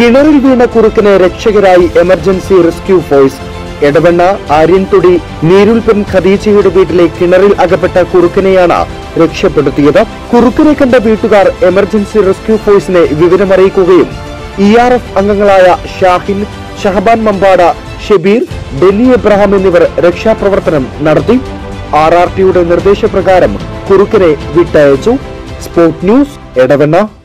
കിണറിൽ വീണ കുറുക്കന് രക്ഷകരായി emergency rescue force Edavanna Aryanthodi Neerulppan ഖദീജയുടെ വീട്ടിലെ കിണറിൽ അകപ്പെട്ട കുറുക്കനെയാണ് രക്ഷപ്പെടുത്തിയത് കുറുക്കനെ കണ്ട വീട്ടുകാർ എമർജൻസി റെസ്ക്യൂ ഫോഴ്സിനെ വിവരമറിയിക്കുകയും ഇ ആർ എഫ് അംഗങ്ങളായ ഷാഹിൻ ഷഹബാൻ മമ്പാട ഷെബീർ ഡെന്നി എബ്രഹാം എന്നിവർ രക്ഷാപ്രവർത്തനം നടത്തി ആർ ആർ ടിയുടെ നിർദ്ദേശപ്രകാരം കുറുക്കനെ വിട്ടയച്ചു സ്പോർട് ന്യൂസ് എടവണ്ണ